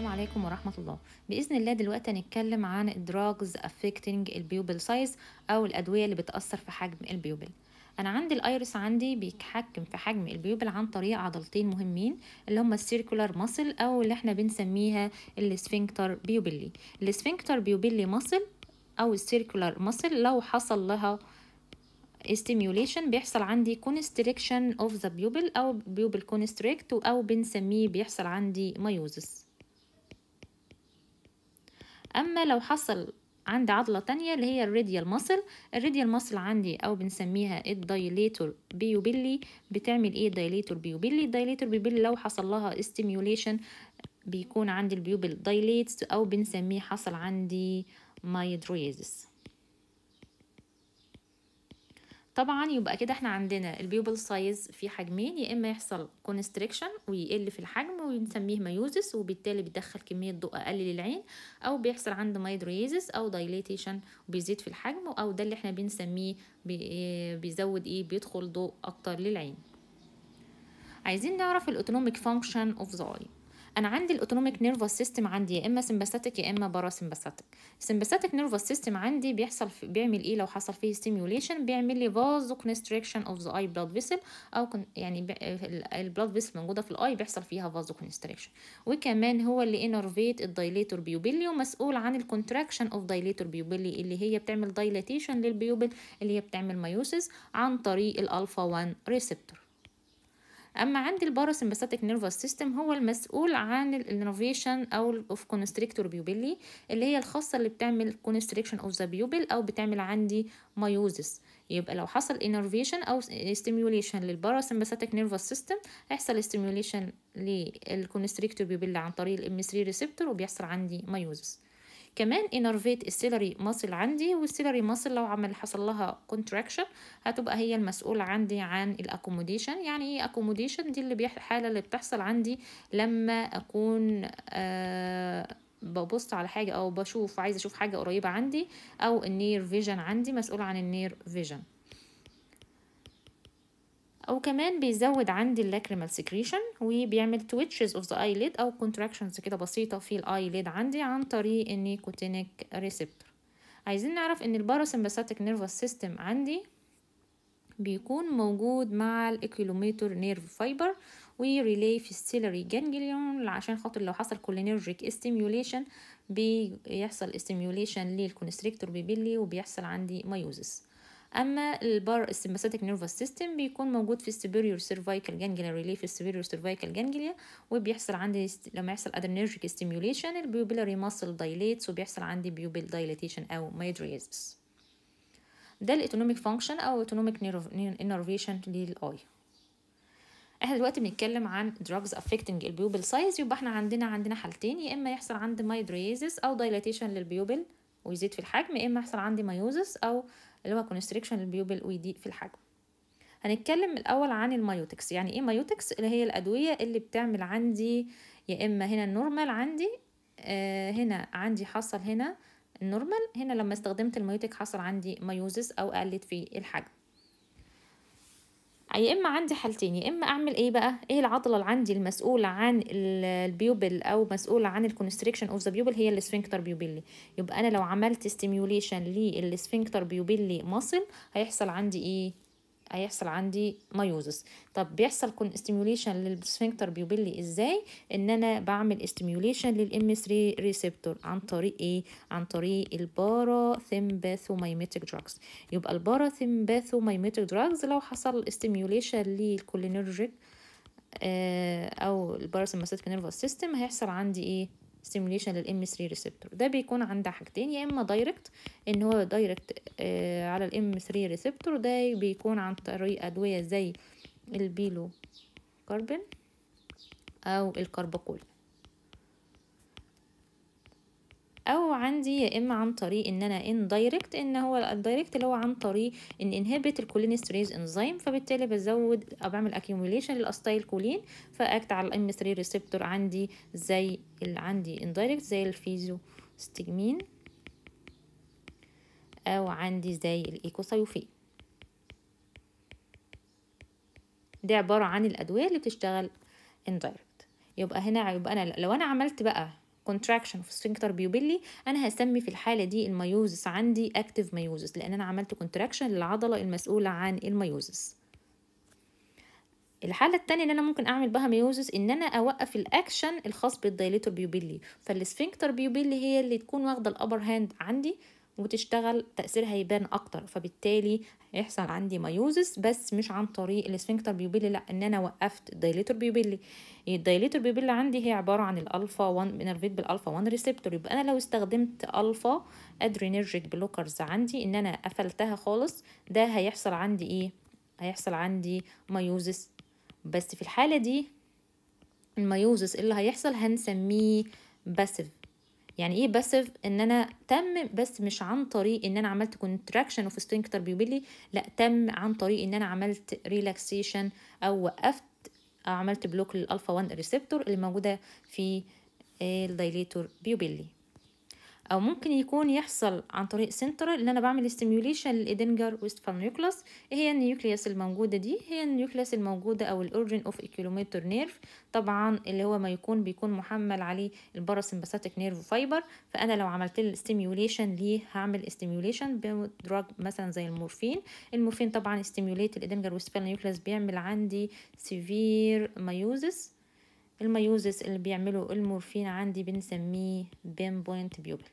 السلام عليكم ورحمة الله بإذن الله دلوقتي هنتكلم عن drugs affecting البيوبل سايز أو الأدوية اللي بتأثر في حجم البيوبل أنا عندي الأيرس عندي بيتحكم في حجم البيوبل عن طريق عضلتين مهمين اللي هما السيركولار ماسل أو اللي احنا بنسميها السفنكتر بيوبيلي السفنكتر بيوبيلي ماسل أو السيركولار ماسل لو حصل لها stimulation بيحصل عندي constriction of the pupil أو pupil constrict أو بنسميه بيحصل عندي مايوزس أما لو حصل عندي عضلة تانية اللي هي الراديال ماسل الراديال ماسل عندي أو بنسميها الدايليتور بيوبيلي بتعمل ايه دايليتور بيوبيلي الدايليتور بيوبيلي لو حصل لها stimulation بيكون عندي البيوبل دايليتس أو بنسميه حصل عندي مايدرويزس طبعا يبقى كده احنا عندنا البيوبل سايز في حجمين يا اما يحصل كونستريكشن ويقل في الحجم ونسميه مايوزس وبالتالي بيدخل كميه ضوء اقل للعين او بيحصل عنده مايدرويزس او دايليتيشن وبيزيد في الحجم او ده اللي احنا بنسميه بيزود ايه بيدخل ضوء اكتر للعين عايزين نعرف الاوتونوميك فانكشن اوف ذا اي انا عندي الاوتونوميك نيرفس سيستم عندي يا اما سمباثيك يا اما باراسمباثيك السمباثيك نيرفس سيستم عندي بيحصل في بيعمل ايه لو حصل فيه ستيميوليشن بيعمل لي فازو كونستريكشن اوف ذا اي بلاد فيسل او كن يعني البلاد فيسل موجوده في الاي بيحصل فيها فازو كونستريكشن وكمان هو اللي انرفيت الدايليتور بيوبيلي ومسؤول عن الكونتراكشن اوف دايليتور بيوبيلي اللي هي بتعمل دايلاتيشن للبيوبل اللي هي بتعمل مايوسيس عن طريق الالفا 1 ريسبتور اما عندي الباراسمباثيك نيرفس سيستم هو المسؤول عن الانوفيشن او اوف كونستريكتور بيوبيلي اللي هي الخاصه اللي بتعمل كونستريكشن اوف ذا بيوبل او بتعمل عندي مايوزس يبقى لو حصل انرفيشن او ستيميوليشن للباراسمباثيك نيرفس سيستم هيحصل ستيميوليشن للكونستريكتور بيوبيلي عن طريق الام 3 ريسبتور وبيحصل عندي مايوزس كمان انرفيت السيلري ماسل عندي والسيلري ماسل لو عمل حصل لها كونتراكشن هتبقى هي المسؤولة عندي عن الاكوموديشن يعني ايه اكوموديشن دي اللي بيح... الحالة اللي بتحصل عندي لما اكون آه ببص على حاجة او بشوف عايزة اشوف حاجة قريبة عندي او النير فيجن عندي مسؤول عن النير فيجن او كمان بيزود عندي اللاكريمال سكريشن وبيعمل تويتشز اوف ذا ايليد او كونتراكشنز كده بسيطه في الايليد عندي عن طريق النيكوتينيك ريسبتور عايزين نعرف ان الباراسمباثيك نيرفس سيستم عندي بيكون موجود مع الاكيلوميتر نيرف فايبر وريلي في السيلري جانجليون عشان خاطر لو حصل كولينرجيك استيميوليشن بيحصل استيميوليشن للكونستريكتور بيبيلي وبيحصل عندي مايوزس اما البار السمباثيك نيرفس سيستم بيكون موجود في السوبيريور سيرفايكال جانجليا ريلي في السوبيريور سيرفايكال جانجليا وبيحصل عندي لما يحصل ادرينرجيك ستيميوليشن البيوبيلاري ماسل دايليتس وبيحصل عندي بيوبيل دايليتيشن او مايدريزس ده الاوتونوميك فانكشن او اوتونوميك انرفيشن للاي احنا دلوقتي بنتكلم عن drugs affecting البيوبل سايز يبقى احنا عندنا عندنا حالتين يا اما يحصل عندي مايدريزس او دايليتيشن للبيوبل ويزيد في الحجم يا اما يحصل عندي مايوزس او اللي هو كونستريكشن للبيوبل ويضيق في الحجم هنتكلم الاول عن المايوتكس يعني ايه مايوتكس اللي هي الادويه اللي بتعمل عندي يا اما هنا النورمال عندي آه هنا عندي حصل هنا النورمال هنا لما استخدمت المايوتك حصل عندي مايوزس او قلت في الحجم يا اما عندي حالتين يا اما اعمل ايه بقى ايه العضله اللي عندي المسؤوله عن البيوبل او مسؤوله عن الكونستريكشن اوف ذا بيوبل هي السفنكتر بيوبيلي يبقى انا لو عملت ستيميوليشن للسفنكتر بيوبيلي ماسل هيحصل عندي ايه هيحصل عندي مايوزس طب بيحصل كون استيميوليشن للسفنكتر بيوبيلي ازاي ان انا بعمل استيميوليشن للام 3 ريسبتور عن طريق ايه عن طريق الباراثيمباثومايميتيك دراجز يبقى الباراثيمباثومايميتيك دراجز لو حصل استيميوليشن للكولينرجيك آه او الباراسمباثيك نيرفس سيستم هيحصل عندي ايه ستيميوليشن للام 3 ريسبتور ده بيكون عندها حاجتين يا اما دايركت ان هو دايركت آه على الام 3 ريسبتور ده بيكون عن طريق ادويه زي البيلو كاربين او الكرباكول او عندي يا اما عن طريق ان انا ان دايركت ان هو الدايركت اللي هو عن طريق ان انهبت الكولينستريز انزيم فبالتالي بزود او بعمل اكيوميليشن للاستايل كولين فاكت على الام 3 ريسبتور عندي زي اللي عندي اندايركت زي الفيزو ستجمين او عندي زي الايكوسايوفين دي عبارة عن الأدوية اللي بتشتغل indirect يبقى هنا يبقى أنا لو أنا عملت بقى contraction في sphincter بيوبيلي انا هسمي في الحاله دي الميوزس عندي active ميوزس لان انا عملت contraction للعضله المسؤوله عن الميوزس الحاله التانية اللي انا ممكن اعمل بها ميوزس ان انا اوقف الاكشن الخاص بالدايليتور بيوبيلي فالسفنكتر بيوبيلي هي اللي تكون واخده الابر هاند عندي وتشتغل تأثيرها يبان أكتر فبالتالي هيحصل عندي مايوزس بس مش عن طريق السفنكتر بيوبيلي لا إن أنا وقفت الدايليتور بيوبيلي الدايليتور بيوبيلي عندي هي عبارة عن الألفا 1 بنرفيت بالألفا 1 ريسبتور يبقى أنا لو استخدمت ألفا أدرينرجيك بلوكرز عندي إن أنا قفلتها خالص ده هيحصل عندي إيه؟ هيحصل عندي مايوزس بس في الحالة دي المايوزس اللي هيحصل هنسميه باسيف يعني ايه باسيف ان انا تم بس مش عن طريق ان انا عملت كونتراكشن اوف سفنكتر بيوبيلي لا تم عن طريق ان انا عملت ريلاكسيشن او وقفت أو عملت بلوك للالفا 1 ريسبتور اللي موجوده في الدايليتور بيوبيلي او ممكن يكون يحصل عن طريق سنترال ان انا بعمل ستيميوليشن للادنجر ويستفال نيوكلاس ايه هي النيوكليوس الموجوده دي هي النيوكليوس الموجوده او الاورجن اوف اكيلومتر نيرف طبعا اللي هو ما يكون بيكون محمل عليه الباراسمباثيك نيرف فايبر فانا لو عملت له ستيميوليشن ليه هعمل ستيميوليشن بدراج مثلا زي المورفين المورفين طبعا ستيميوليت الادنجر ويستفال نيوكليوس بيعمل عندي سيفير مايوزس الميوزس اللي بيعملوا المورفين عندي بنسميه بين بوينت بيوبل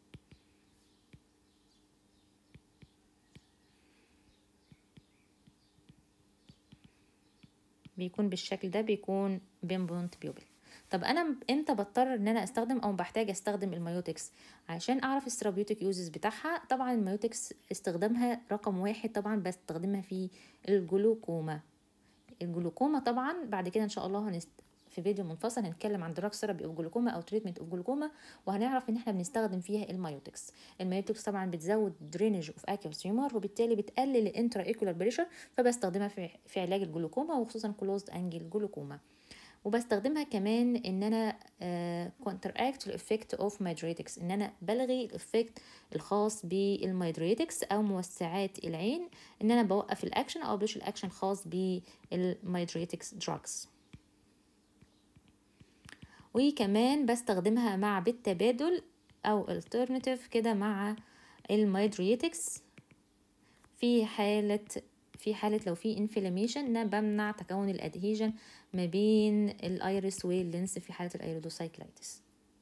بيكون بالشكل ده بيكون بين بوينت بيوبل طب انا امتى بضطر ان انا استخدم او بحتاج استخدم الميوتكس عشان اعرف الثيرابيوتيك يوزز بتاعها طبعا الميوتكس استخدامها رقم واحد طبعا بستخدمها في الجلوكوما الجلوكوما طبعا بعد كده ان شاء الله هنست... في فيديو منفصل هنتكلم عن دراج ثيرابي اوف جلوكوما او تريتمنت اوف جلوكوما وهنعرف ان احنا بنستخدم فيها الميوتكس الميوتكس طبعا بتزود درينج اوف اكيوس تيومر وبالتالي بتقلل الانترا ايكولار بريشر فبستخدمها في, في علاج الجلوكوما وخصوصا كلوزد انجل جلوكوما وبستخدمها كمان ان انا كونتر اكت الافكت اوف مايدريتكس ان انا بلغي الافكت الخاص بالمايدريتكس او موسعات العين ان انا بوقف الاكشن او بلش الاكشن خاص بالمايدريتكس دراجز وكمان بستخدمها مع بالتبادل او alternative كده مع المايدريتكس في حالة في حالة لو في انفلاميشن انا بمنع تكون الادهيجن ما بين الايرس واللينس في حالة الايرودوسايكلايتس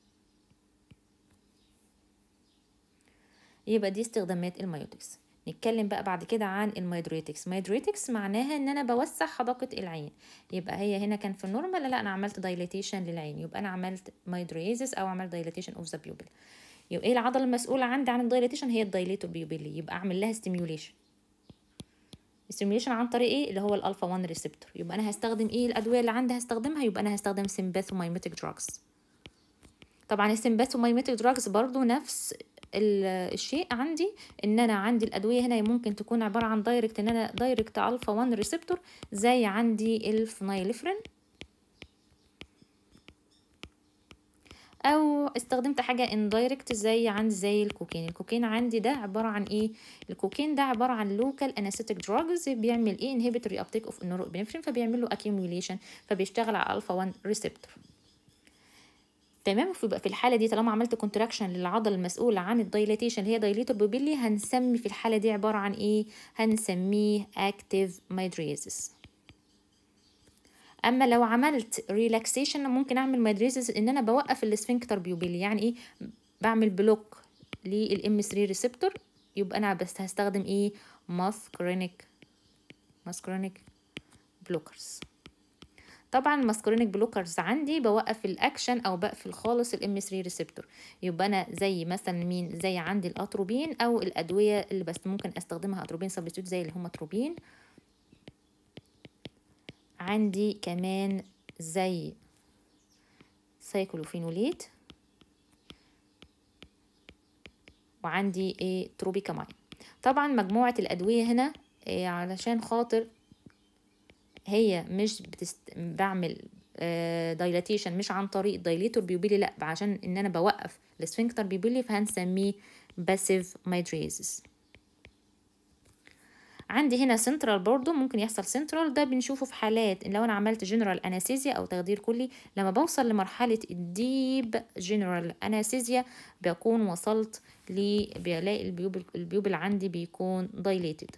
يبقى دي استخدامات المايوتكس نتكلم بقى بعد كده عن المايدريتكس مايدريتكس معناها ان انا بوسع حدقة العين يبقى هي هنا كان في النورمال لا انا عملت دايليتيشن للعين يبقى انا عملت مايدريزس او عملت دايليتيشن اوف ذا بيوبل يبقى ايه العضله المسؤوله عندي عن الدايليتيشن هي الدايليتور بيوبيلي يبقى اعمل لها ستيميوليشن ستيميوليشن عن طريق ايه اللي هو الالفا 1 ريسبتور يبقى انا هستخدم ايه الادويه اللي عندي هستخدمها يبقى انا هستخدم سيمباثومايميتيك دراجز طبعا السيمباثومايميتيك دراجز برضو نفس الشيء عندي ان انا عندي الادويه هنا ممكن تكون عباره عن دايركت ان انا دايركت الفا 1 ريسبتور زي عندي الفنايلفرين او استخدمت حاجه اندايركت زي عندي زي الكوكين الكوكين عندي ده عباره عن ايه الكوكين ده عباره عن لوكال انستيك دراجز بيعمل ايه انهبيتوري ابتيك اوف نورابنفرين فبيعمل له اكيوميوليشن فبيشتغل على الفا 1 ريسبتور تمام فيبقى في الحاله دي طالما عملت كونتراكشن للعضله المسؤوله عن الدايليتيشن اللي هي دايليتور بوبيلي هنسمي في الحاله دي عباره عن ايه هنسميه اكتيف مايدريزس اما لو عملت ريلاكسيشن ممكن اعمل مايدريزس ان انا بوقف السفنكتر بيوبيلي يعني ايه بعمل بلوك للام 3 ريسبتور يبقى انا بس هستخدم ايه ماسكرينيك ماسكرينيك بلوكرز طبعا الماسكرينيك بلوكرز عندي بوقف الاكشن او بقفل خالص الام 3 ريسبتور يبقى انا زي مثلا مين زي عندي الاتروبين او الادويه اللي بس ممكن استخدمها اتروبين سبستيوت زي الهوماتروبين عندي كمان زي سايكلوفينوليت وعندي ايه تروبيكاماين طبعا مجموعه الادويه هنا إيه علشان خاطر هي مش بتست... بعمل دايلاتيشن مش عن طريق دايليتور بيوبيلي لا عشان ان انا بوقف السفنكتر بيوبيلي فهنسميه باسيف مايدريزس عندي هنا سنترال برضو ممكن يحصل سنترال ده بنشوفه في حالات لو انا عملت جنرال انستيزيا او تخدير كلي لما بوصل لمرحله الديب جنرال انستيزيا بكون وصلت ل بلاقي البيوب البيوب اللي عندي بيكون دايليتد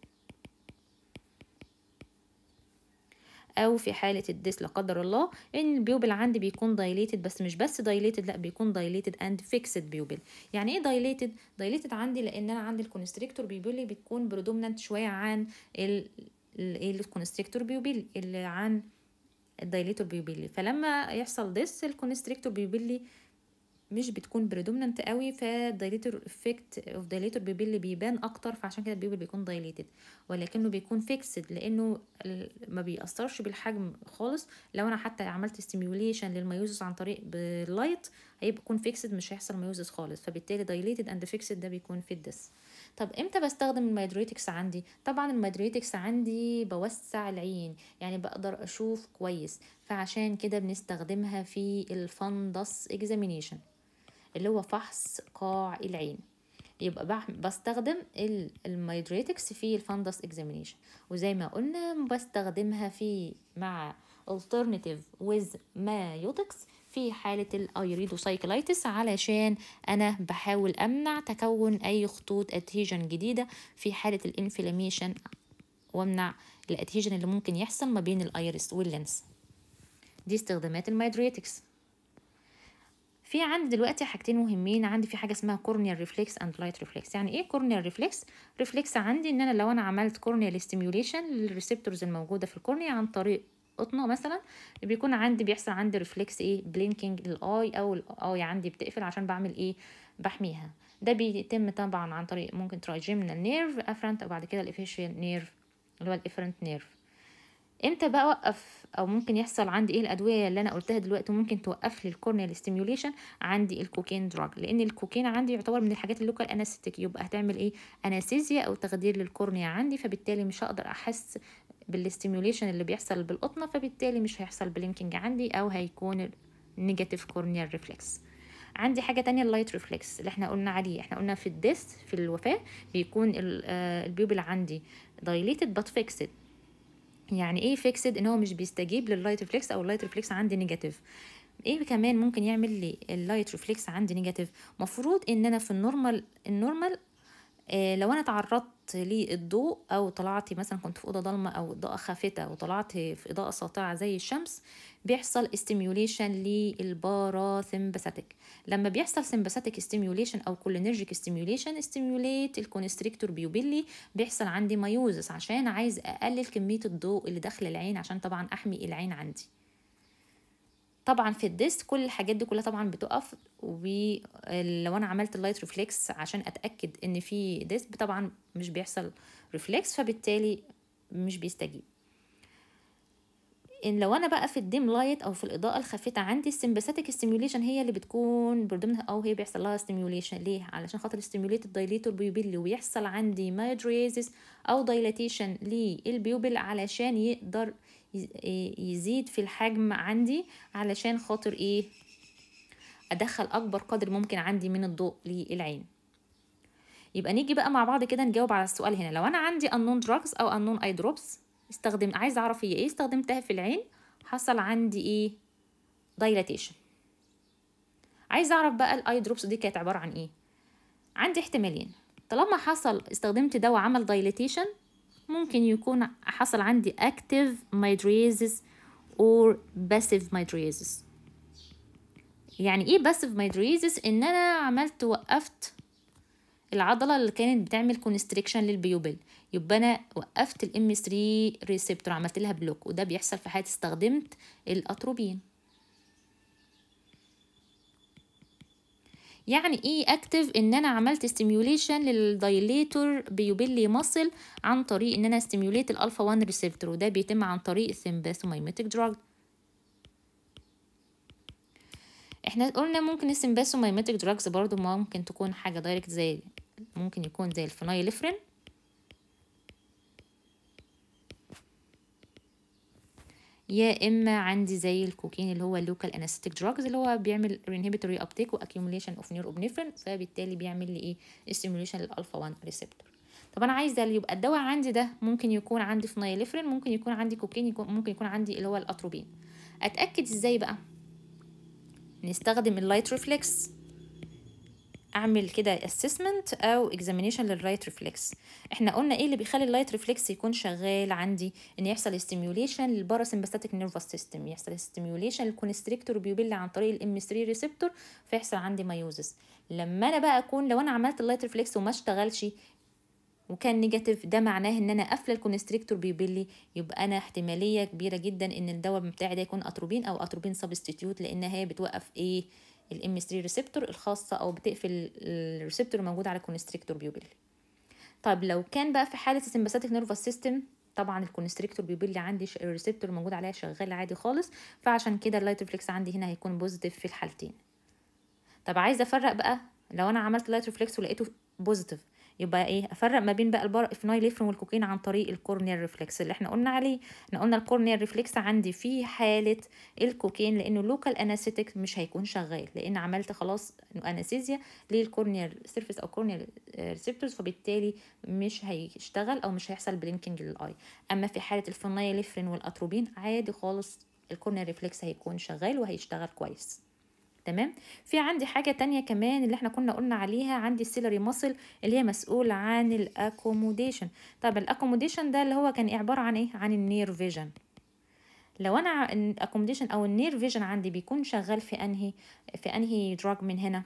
او في حاله الديس لا قدر الله ان البيوبل عندي بيكون دايليتد بس مش بس دايليتد لا بيكون دايليتد اند فيكسد بيوبل يعني ايه دايليتد دايليتد عندي لان انا عندي الكونستريكتور بيبيلي بتكون بريدومنانت شويه عن ال ايه الكونستريكتور بيوبيلي اللي عن الدايليتور بيوبيلي فلما يحصل ديس الكونستريكتور بيوبيلي مش بتكون بريدومنانت قوي فالدايليتور افكت اوف دايليتور بيبل بيبان اكتر فعشان كده البيبل بيكون دايليتد ولكنه بيكون فيكسد لانه ما بيأثرش بالحجم خالص لو انا حتى عملت ستيميوليشن للميوزس عن طريق باللايت هيبقى يكون فيكسد مش هيحصل ميوزس خالص فبالتالي دايليتد اند فيكسد ده بيكون في الدس طب امتى بستخدم الميدريتكس عندي طبعا الميدريتكس عندي بوسع العين يعني بقدر اشوف كويس فعشان كده بنستخدمها في الفندس اكزامينيشن اللي هو فحص قاع العين يبقى بستخدم الميدريتكس في الفندس اكزامينيشن وزي ما قلنا بستخدمها في مع alternative with مايوتكس في حالة الايريدوسايكلايتس علشان انا بحاول امنع تكون اي خطوط ادهيجن جديدة في حالة الانفلاميشن وامنع الادهيجن اللي ممكن يحصل ما بين الايرس واللينس دي استخدامات الميدريتكس في عندي دلوقتي حاجتين مهمين عندي في حاجه اسمها كورنيال ريفلكس اند لايت ريفلكس يعني ايه كورنيال ريفلكس ريفلكس عندي ان انا لو انا عملت كورنيال ستيميوليشن للريسبتورز الموجوده في الكورنيا عن طريق قطنه مثلا بيكون عندي بيحصل عندي ريفلكس ايه بلينكينج للاي او الاي عندي بتقفل عشان بعمل ايه بحميها ده بيتم طبعا عن طريق ممكن ترايجيمنال نيرف افرنت وبعد كده الافيشيال نيرف اللي هو الافرنت نيرف امتى بقى اوقف او ممكن يحصل عندي ايه الادويه اللي انا قلتها دلوقتي ممكن توقف لي الكورنيال ستيميوليشن عندي الكوكين دراج لان الكوكين عندي يعتبر من الحاجات اللوكال انستيك يبقى هتعمل ايه انستيزيا او تخدير للكورنيا عندي فبالتالي مش هقدر احس بالاستيميوليشن اللي بيحصل بالقطنه فبالتالي مش هيحصل بلينكينج عندي او هيكون نيجاتيف كورنيال ريفلكس عندي حاجه تانية اللايت ريفلكس اللي احنا قلنا عليه احنا قلنا في الديس في الوفاه بيكون البيوبل عندي دايليتد بات فيكسد يعني ايه فيكسد ان هو مش بيستجيب لللايت ريفلكس او اللايت ريفلكس عندي نيجاتيف ايه كمان ممكن يعمل لي اللايت ريفلكس عندي نيجاتيف مفروض ان انا في النورمال النورمال آه لو انا تعرضت للضوء او طلعت مثلا كنت في اوضه ضلمه او اضاءه خافته وطلعت في اضاءه ساطعه زي الشمس بيحصل استيميوليشن للباراثيمباثيك لما بيحصل سيمباثيك استيميوليشن او كولينرجيك استيميوليشن استيميوليت الكونستريكتور بيوبيلي بيحصل عندي مايوزس عشان عايز اقلل كميه الضوء اللي داخل العين عشان طبعا احمي العين عندي طبعا في الديست كل الحاجات دي كلها طبعا بتقف ولو انا عملت اللايت ريفلكس عشان اتاكد ان في ديست طبعا مش بيحصل ريفلكس فبالتالي مش بيستجيب ان لو انا بقى في الديم لايت او في الاضاءه الخافته عندي السمباثيك ستيميوليشن هي اللي بتكون بردمها او هي بيحصل لها ستيميوليشن ليه علشان خاطر ستيميوليت الدايليتور بيوبيل ويحصل عندي مايدريزس او دايلاتيشن للبيوبل علشان يقدر يزيد في الحجم عندي علشان خاطر ايه ادخل اكبر قدر ممكن عندي من الضوء للعين يبقى نيجي بقى مع بعض كده نجاوب على السؤال هنا لو انا عندي unknown drugs او unknown eye drops استخدم عايز اعرف هي ايه استخدمتها في العين حصل عندي ايه دايلاتيشن عايز اعرف بقى الاي دروبس دي كانت عباره عن ايه عندي احتمالين طالما حصل استخدمت دواء عمل دايلاتيشن ممكن يكون حصل عندي active mydriasis or passive mydriasis يعني ايه passive mydriasis ان انا عملت وقفت العضله اللي كانت بتعمل كونستريكشن للبيوبل يبقى انا وقفت الام 3 ريسبتور عملت لها بلوك وده بيحصل في حالة استخدمت الاتروبين يعني ايه اكتف ان انا عملت ستيميوليشن للدايليتور بيوبيلي ماسل عن طريق ان انا ستيميوليت الالفا 1 ريسبتور وده بيتم عن طريق السمباثوميميتيك دراج احنا قلنا ممكن السمباثوميميتيك دراجز برضو ممكن تكون حاجه دايركت زي ممكن يكون زي الفينايلفرين يا اما عندي زي الكوكين اللي هو اللوكال انستيك دراجز اللي هو بيعمل انهبيتوري ابتيك واكيوميليشن اوف نيور اوبنفرين فبالتالي بيعمل لي ايه ستيميوليشن للالفا 1 ريسبتور طب انا عايزه اللي يبقى الدواء عندي ده ممكن يكون عندي فينايلفرين ممكن يكون عندي كوكين يكون ممكن يكون عندي اللي هو الاتروبين اتاكد ازاي بقى نستخدم اللايت ريفلكس اعمل كده اسسمنت او اكزامينيشن للرايت ريفلكس احنا قلنا ايه اللي بيخلي اللايت ريفلكس يكون شغال عندي ان يحصل ستيميوليشن للباراسمباثيك نيرفس سيستم يحصل ستيميوليشن للكونستريكتور بيبل عن طريق الام 3 ريسبتور فيحصل عندي مايوزس لما انا بقى اكون لو انا عملت اللايت ريفلكس وما اشتغلش وكان نيجاتيف ده معناه ان انا قافله الكونستريكتور بيبلي يبقى انا احتماليه كبيره جدا ان الدواء بتاعي ده يكون اتروبين او اتروبين سبستيتيوت لان هي بتوقف ايه الام 3 ريسبتور الخاصه او بتقفل الريسبتور الموجود على الكونستريكتور بيوبيلي طيب لو كان بقى في حاله السمباثيك نيرفس سيستم طبعا الكونستريكتور بيبيلي عندي الريسبتور موجود عليها شغال عادي خالص فعشان كده اللايت ريفلكس عندي هنا هيكون بوزيتيف في الحالتين طب عايزه افرق بقى لو انا عملت لايت ريفلكس ولقيته بوزيتيف يبقى ايه افرق ما بين بقى الفينايليفرين والكوكين عن طريق الكورنيال ريفلكس اللي احنا قلنا عليه احنا قلنا الكورنيال ريفلكس عندي في حاله الكوكين لانه لوكال انستيك مش هيكون شغال لان عملت خلاص انستيزيا للكورنيال سيرفيس او كورنيال ريسبتورز فبالتالي مش هيشتغل او مش هيحصل بلينكينج للاي اما في حاله الفينايليفرين والاتروبين عادي خالص الكورنيال ريفلكس هيكون شغال وهيشتغل كويس تمام في عندي حاجه تانية كمان اللي احنا كنا قلنا عليها عندي السيلري ماسل اللي هي مسؤول عن الاكوموديشن طب الاكوموديشن ده اللي هو كان عباره عن ايه عن النير فيجن لو انا الاكوموديشن او النير فيجن عندي بيكون شغال في انهي في انهي دراج من هنا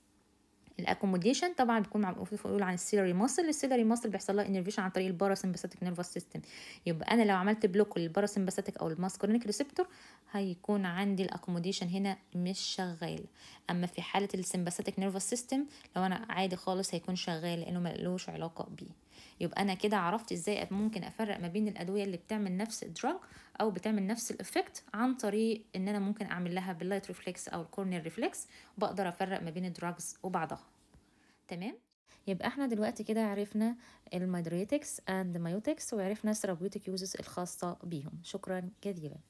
الاكوموديشن طبعا بيكون مسؤول عن السيلري ماسل السيلري ماسل بيحصل لها انرفيشن عن طريق الباراسمباثيك نيرفس سيستم يبقى انا لو عملت بلوك للباراسمباثيك او الماسكرينيك ريسبتور هيكون عندي الاكوموديشن هنا مش شغال اما في حاله السمباثيك نيرفس سيستم لو انا عادي خالص هيكون شغال لانه ملوش علاقه بيه يبقى انا كده عرفت ازاي ممكن افرق ما بين الادويه اللي بتعمل نفس الدراج او بتعمل نفس الافكت عن طريق ان انا ممكن اعمل لها باللايت ريفلكس او الكورنيال ريفلكس بقدر افرق ما بين الدراجز وبعضها تمام يبقى احنا دلوقتي كده عرفنا الميدريتكس اند مايوتكس وعرفنا الثيرابيوتيك يوزز الخاصه بيهم شكرا جزيلا